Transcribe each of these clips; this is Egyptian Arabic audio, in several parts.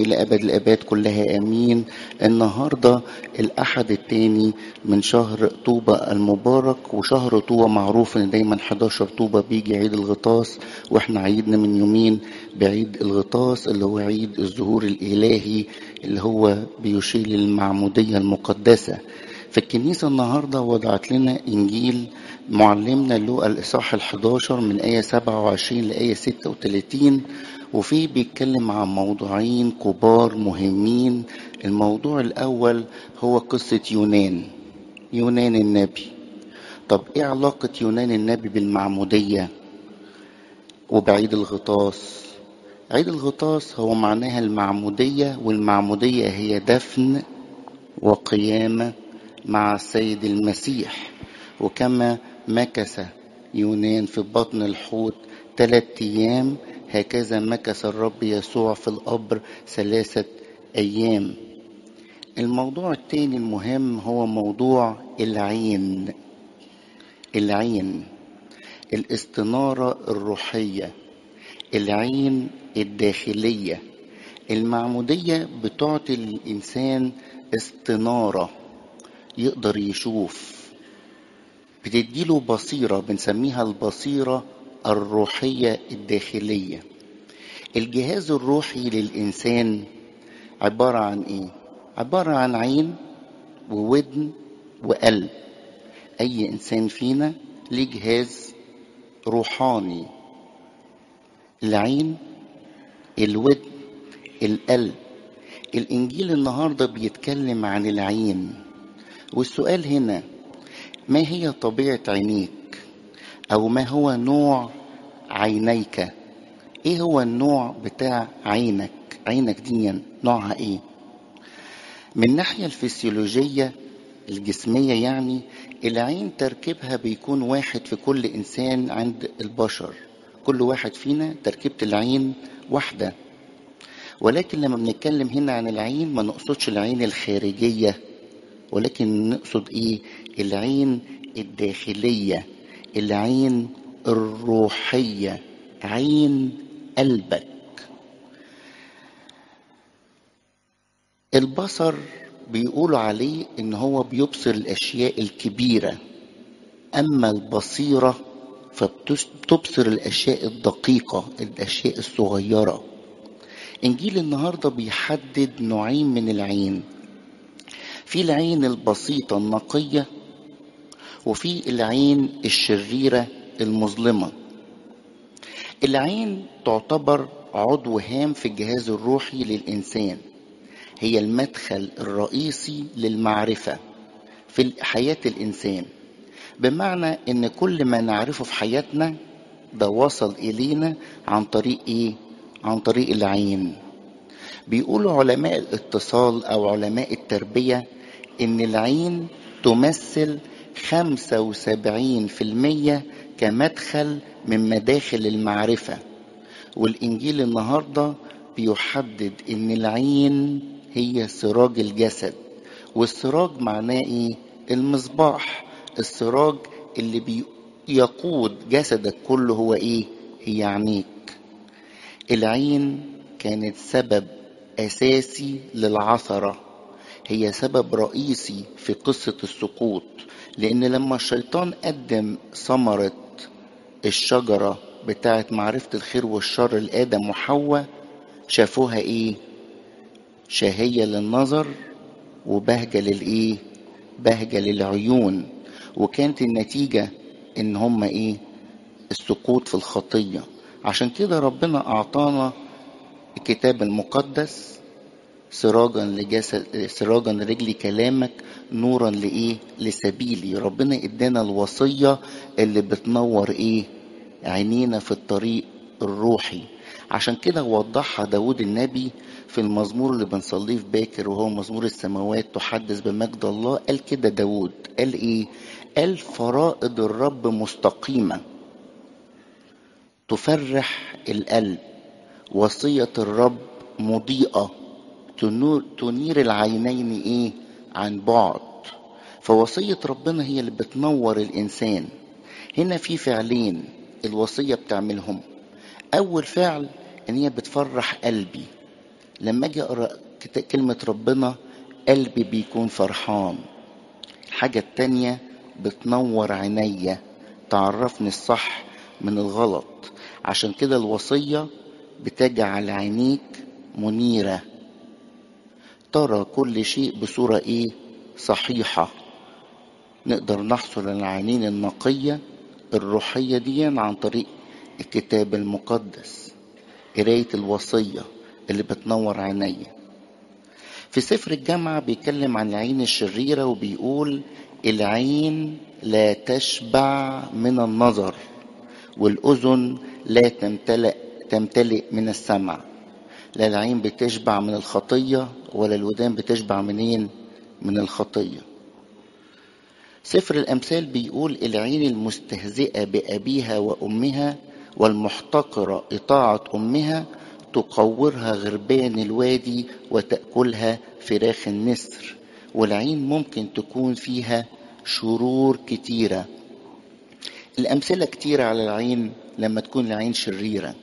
وإلى أبد الآباد كلها آمين النهاردة الأحد الثاني من شهر طوبة المبارك وشهر طوبة معروف إن دايما 11 طوبة بيجي عيد الغطاس وإحنا عيدنا من يومين بعيد الغطاس اللي هو عيد الظهور الإلهي اللي هو بيشير للمعمودية المقدسة في الكنيسة النهاردة وضعت لنا إنجيل معلمنا لوقا الإصحاح ال11 من آية 27 لآية 36 وفيه بيتكلم عن موضوعين كبار مهمين الموضوع الأول هو قصة يونان يونان النبي طب إيه علاقة يونان النبي بالمعمودية وبعيد الغطاس عيد الغطاس هو معناها المعمودية والمعمودية هي دفن وقيامة مع السيد المسيح وكما مكث يونان في بطن الحوت ثلاثة أيام هكذا مكث الرب يسوع في القبر ثلاثة أيام الموضوع الثاني المهم هو موضوع العين العين الاستنارة الروحية العين الداخلية المعمودية بتعطي الإنسان استنارة يقدر يشوف بتديله بصيرة بنسميها البصيرة الروحية الداخلية الجهاز الروحي للإنسان عبارة عن إيه؟ عبارة عن عين وودن وقلب أي إنسان فينا ليه جهاز روحاني العين الودن القلب الإنجيل النهاردة بيتكلم عن العين والسؤال هنا ما هي طبيعة عينيك أو ما هو نوع عينيك إيه هو النوع بتاع عينك عينك دي نوعها إيه من الناحية الفسيولوجية الجسمية يعني العين تركيبها بيكون واحد في كل إنسان عند البشر كل واحد فينا تركيبة العين واحدة ولكن لما بنتكلم هنا عن العين ما نقصدش العين الخارجية ولكن نقصد ايه العين الداخلية العين الروحية عين قلبك البصر بيقولوا عليه ان هو بيبصر الاشياء الكبيرة اما البصيرة فبتبصر الاشياء الدقيقة الاشياء الصغيرة انجيل النهارده بيحدد نوعين من العين في العين البسيطة النقية وفي العين الشريرة المظلمة العين تعتبر عضو هام في الجهاز الروحي للإنسان هي المدخل الرئيسي للمعرفة في حياة الإنسان بمعنى إن كل ما نعرفه في حياتنا ده وصل إلينا عن طريق إيه؟ عن طريق العين بيقولوا علماء الاتصال أو علماء التربية إن العين تمثل 75% كمدخل من مداخل المعرفة والإنجيل النهاردة بيحدد إن العين هي سراج الجسد والسراج معناه إيه؟ المصباح السراج اللي بيقود جسدك كله هو إيه؟ هي عينيك العين كانت سبب أساسي للعثرة هي سبب رئيسي في قصة السقوط لأن لما الشيطان قدم ثمرة الشجرة بتاعة معرفة الخير والشر لآدم وحواء شافوها إيه؟ شهية للنظر وبهجة للإيه؟ بهجة للعيون وكانت النتيجة إن هما إيه؟ السقوط في الخطية عشان كده ربنا أعطانا الكتاب المقدس سراجا لجسد سراجا لرجلي كلامك نورا لايه لسبيلي ربنا ادانا الوصيه اللي بتنور ايه عينينا في الطريق الروحي عشان كده وضحها داود النبي في المزمور اللي بنصليه في باكر وهو مزمور السماوات تحدث بمجد الله قال كده داود قال ايه قال فرائض الرب مستقيمه تفرح القلب وصية الرب مضيئة تنير العينين ايه عن بعد فوصية ربنا هي اللي بتنور الإنسان هنا في فعلين الوصية بتعملهم أول فعل إن هي بتفرح قلبي لما اجي اقرا كلمه ربنا قلبي بيكون فرحان الحاجه التانيه بتنور عينيا تعرفني الصح من الغلط عشان كده الوصيه بتجعل عينيك منيره ترى كل شيء بصوره ايه صحيحه نقدر نحصل على العينين النقيه الروحيه دي عن طريق الكتاب المقدس قرايه الوصيه اللي بتنور عينيا في سفر الجامعة بيتكلم عن العين الشريرة وبيقول العين لا تشبع من النظر والأذن لا تمتلئ تمتلئ من السمع لا العين بتشبع من الخطية ولا الودان بتشبع منين من الخطية سفر الأمثال بيقول العين المستهزئة بأبيها وأمها والمحتقرة إطاعة أمها تقورها غربان الوادي وتأكلها فراخ النسر والعين ممكن تكون فيها شرور كتيرة الأمثلة كتيرة على العين لما تكون العين شريرة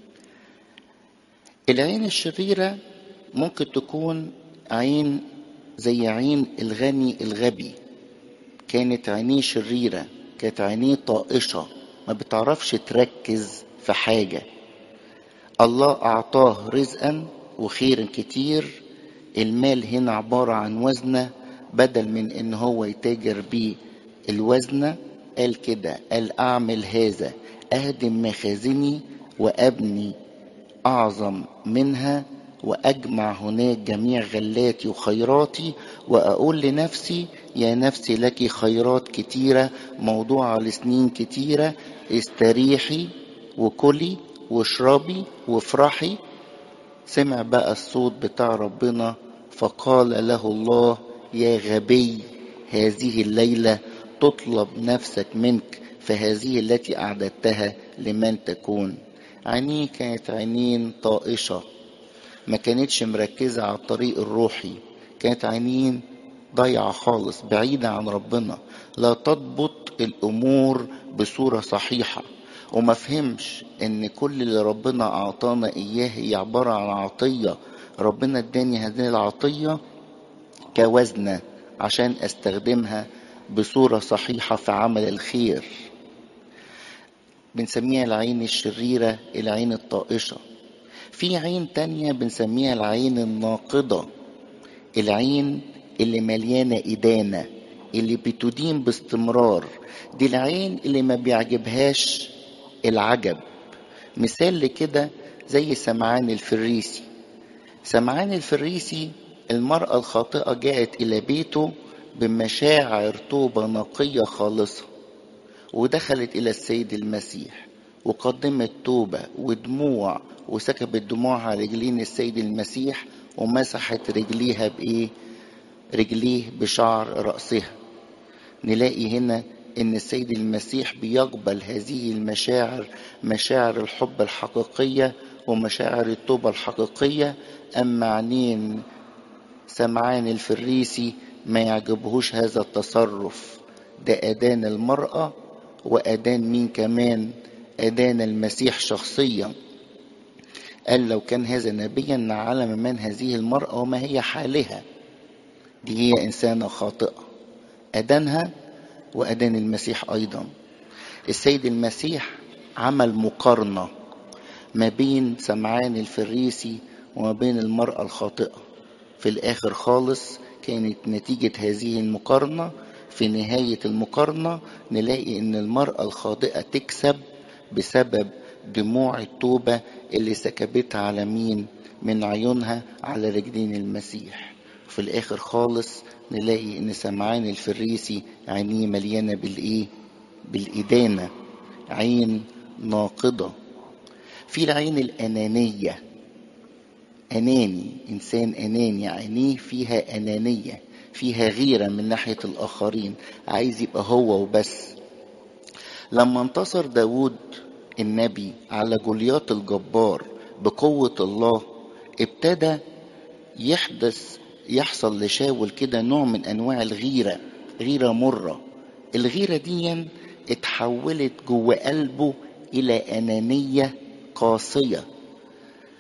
العين الشريرة ممكن تكون عين زي عين الغني الغبي كانت عينيه شريرة كانت عينيه طائشة ما بتعرفش تركز في حاجة الله أعطاه رزقا وخير كتير المال هنا عبارة عن وزنة بدل من إن هو يتاجر بيه الوزنة قال كده قال أعمل هذا أهدم مخازني وأبني أعظم منها وأجمع هناك جميع غلاتي وخيراتي وأقول لنفسي يا نفسي لك خيرات كتيرة موضوعة لسنين كتيرة استريحي وكلي واشربي وافرحي سمع بقى الصوت بتاع ربنا فقال له الله يا غبي هذه الليلة تطلب نفسك منك فهذه التي أعددتها لمن تكون عينيه كانت عينين طائشة ما كانتش مركزة على الطريق الروحي كانت عينين ضايعة خالص بعيدة عن ربنا لا تضبط الأمور بصورة صحيحة وما فهمش ان كل اللي ربنا اعطانا اياه هي عبارة عن عطية ربنا اداني هذه العطية كوزنة عشان استخدمها بصورة صحيحة في عمل الخير بنسميها العين الشريرة العين الطائشة في عين تانية بنسميها العين الناقضة العين اللي مليانة إدانة اللي بتدين باستمرار دي العين اللي ما بيعجبهاش العجب مثال لكده زي سمعان الفريسي سمعان الفريسي المرأة الخاطئة جاءت إلى بيته بمشاعر توبة نقية خالصة ودخلت إلى السيد المسيح وقدمت توبة ودموع وسكبت دموعها على رجلين السيد المسيح ومسحت رجليها بإيه؟ رجليه بشعر رأسها نلاقي هنا ان السيد المسيح بيقبل هذه المشاعر مشاعر الحب الحقيقيه ومشاعر التوبه الحقيقيه اما عينين سمعان الفريسي ما يعجبهوش هذا التصرف ده ادان المراه وادان مين كمان ادان المسيح شخصيا قال لو كان هذا نبيا لعلم من هذه المراه وما هي حالها دي هي انسانه خاطئه ادانها وأدان المسيح أيضا السيد المسيح عمل مقارنة ما بين سمعان الفريسي وما بين المرأة الخاطئة في الآخر خالص كانت نتيجة هذه المقارنة في نهاية المقارنة نلاقي إن المرأة الخاطئة تكسب بسبب دموع التوبة اللي سكبتها على مين من عيونها على رجلين المسيح في الآخر خالص نلاقي ان سمعان الفريسي عينيه مليانه بالايه بالادانه عين ناقضه في العين الانانيه اناني انسان اناني عينيه فيها انانيه فيها غيره من ناحيه الاخرين عايز يبقى هو وبس لما انتصر داود النبي على جولياط الجبار بقوه الله ابتدى يحدث يحصل لشاول كده نوع من انواع الغيره غيره مره الغيره دي اتحولت جوه قلبه الى انانيه قاسيه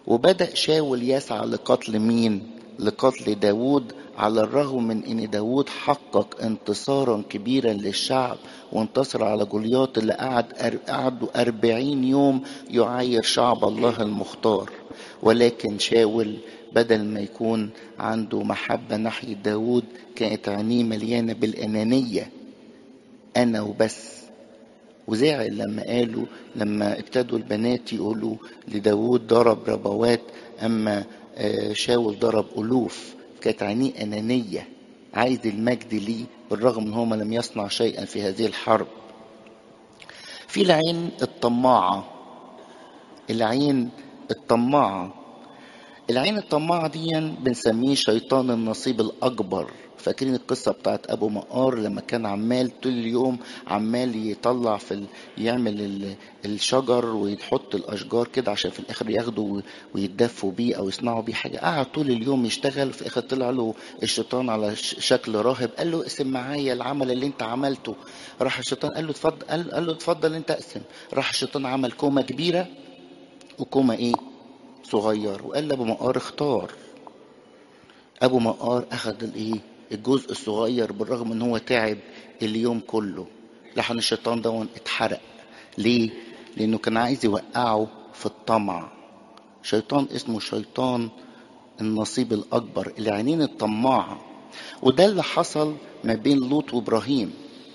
وبدأ شاول يسعى لقتل مين لقتل داود على الرغم من ان داود حقق انتصارا كبيرا للشعب وانتصر على جولياط اللي قعد قعدوا أربعين يوم يعاير شعب الله المختار ولكن شاول بدل ما يكون عنده محبة ناحية داود كانت عينيه مليانة بالأنانية أنا وبس وزعل لما قالوا لما ابتدوا البنات يقولوا لداود ضرب ربوات أما شاول ضرب ألوف كانت عينيه أنانية عايز المجد ليه بالرغم ان هو ما لم يصنع شيئا في هذه الحرب في العين الطماعة العين الطماعة العين الطماعة دي بنسميه شيطان النصيب الأكبر فاكرين القصة بتاعت أبو مقار لما كان عمال طول اليوم عمال يطلع في ال... يعمل ال... الشجر ويحط الأشجار كده عشان في الآخر ياخدوا ويتدفوا بيه أو يصنعوا بيه حاجة قعد طول اليوم يشتغل في الآخر طلع له الشيطان على ش... شكل راهب قال له اقسم معايا العمل اللي أنت عملته راح الشيطان قال له اتفضل قال, قال له اتفضل أنت اقسم راح الشيطان عمل كومة كبيرة وكومة إيه صغير وقال لأبو مقار اختار أبو مقار أخذ الإيه الجزء الصغير بالرغم ان هو تعب اليوم كله لحن الشيطان ده اتحرق ليه لانه كان عايز يوقعه في الطمع شيطان اسمه شيطان النصيب الاكبر العينين الطماعه وده اللي حصل ما بين لوط وابراهيم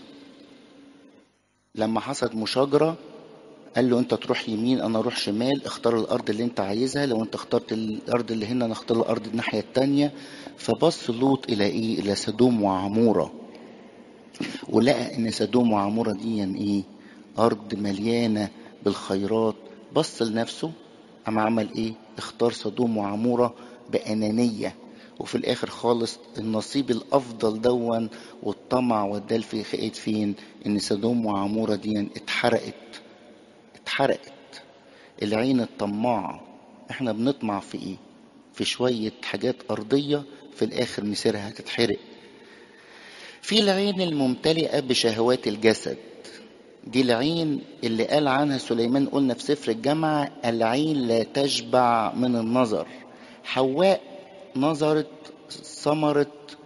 لما حصلت مشاجره قال له انت تروح يمين انا اروح شمال اختار الارض اللي انت عايزها لو انت اخترت الارض اللي هنا نختار الارض الناحيه التانيه فبص لوط الى ايه الى سدوم وعموره ولقى ان سدوم وعموره دي ايه ارض مليانه بالخيرات بص لنفسه قام عمل ايه اختار سدوم وعموره بانانيه وفي الاخر خالص النصيب الافضل دون والطمع ودال في خقت فين ان سدوم وعموره دي اتحرقت اتحرقت العين الطماعة احنا بنطمع في ايه في شوية حاجات أرضية في الآخر مسيرها هتتحرق في العين الممتلئة بشهوات الجسد دي العين اللي قال عنها سليمان قلنا في سفر الجامعة العين لا تشبع من النظر حواء نظرت ثمرة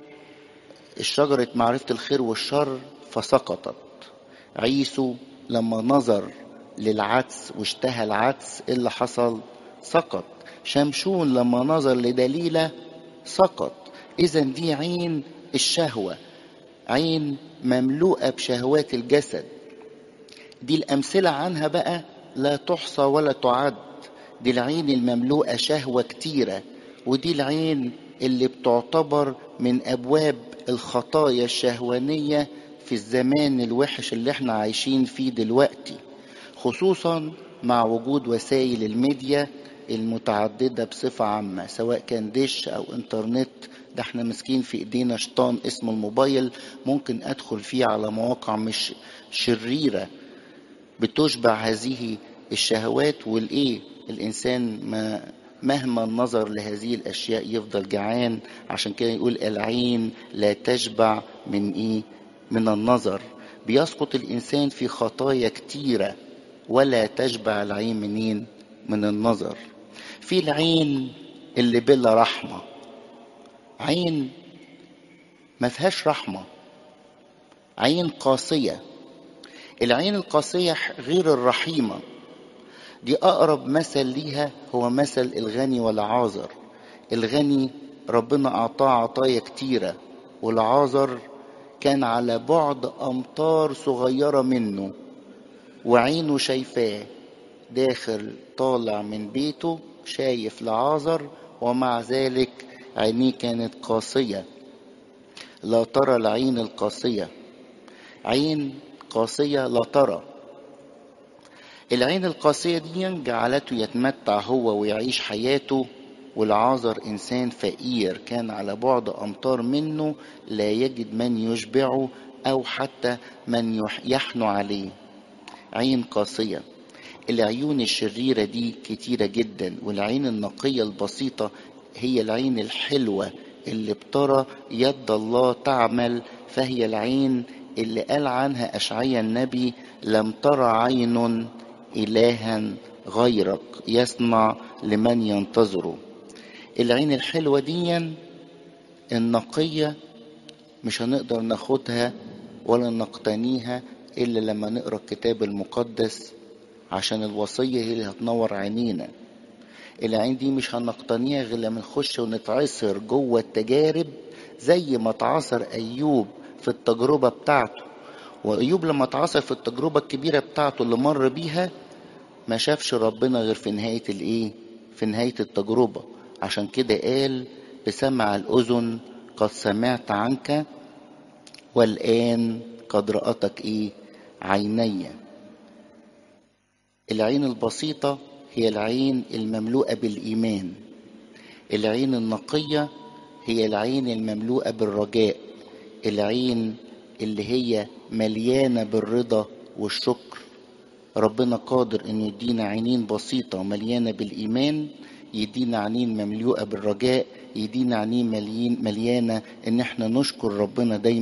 الشجرة معرفة الخير والشر فسقطت عيسو لما نظر للعدس واشتهى العدس اللي حصل سقط شمشون لما نظر لدليلة سقط إذا دي عين الشهوة عين مملوءة بشهوات الجسد دي الأمثلة عنها بقى لا تحصى ولا تعد دي العين المملوءة شهوة كتيرة ودي العين اللي بتعتبر من أبواب الخطايا الشهوانية في الزمان الوحش اللي احنا عايشين فيه دلوقتي خصوصا مع وجود وسائل الميديا المتعددة بصفة عامة سواء كان دش أو إنترنت ده احنا مسكين في ايدينا شيطان اسمه الموبايل ممكن ادخل فيه على مواقع مش شريرة بتشبع هذه الشهوات والايه الانسان ما مهما نظر لهذه الاشياء يفضل جعان عشان كده يقول العين لا تشبع من ايه من النظر بيسقط الانسان في خطايا كتيره ولا تشبع العين منين من النظر في العين اللي بلا رحمه عين ما فيهاش رحمه عين قاسيه العين القاسيه غير الرحيمه دي اقرب مثل ليها هو مثل الغني والعازر الغني ربنا اعطاه عطايا كتيره والعازر كان على بعد امتار صغيره منه وعينه شايفاه داخل طالع من بيته شايف لعازر ومع ذلك عينيه كانت قاسيه لا ترى العين القاسيه عين قاسيه لا ترى العين القاسية دي جعلته يتمتع هو ويعيش حياته والعازر إنسان فقير كان على بعد أمتار منه لا يجد من يشبعه أو حتى من يحنو عليه عين قاسية العيون الشريرة دي كتيرة جدا والعين النقية البسيطة هي العين الحلوة اللي بترى يد الله تعمل فهي العين اللي قال عنها أشعيا النبي لم ترى عين إلها غيرك يصنع لمن ينتظره العين الحلوة دي النقية مش هنقدر ناخدها ولا نقتنيها إلا لما نقرأ الكتاب المقدس عشان الوصية هي اللي هتنور عينينا العين دي مش هنقتنيها غير لما نخش ونتعصر جوه التجارب زي ما اتعصر أيوب في التجربة بتاعته وأيوب لما اتعصر في التجربة الكبيرة بتاعته اللي مر بيها ما شافش ربنا غير في نهاية الإيه؟ في نهاية التجربة عشان كده قال بسمع الأذن قد سمعت عنك والآن قد رأتك إيه؟ عيني العين البسيطة هي العين المملوءة بالإيمان العين النقية هي العين المملوءة بالرجاء العين اللي هي مليانة بالرضا والشكر ربنا قادر انه يدينا عينين بسيطة مليانة بالإيمان يدينا عينين مملوءة بالرجاء يدينا عينين مليانة ان احنا نشكر ربنا دايما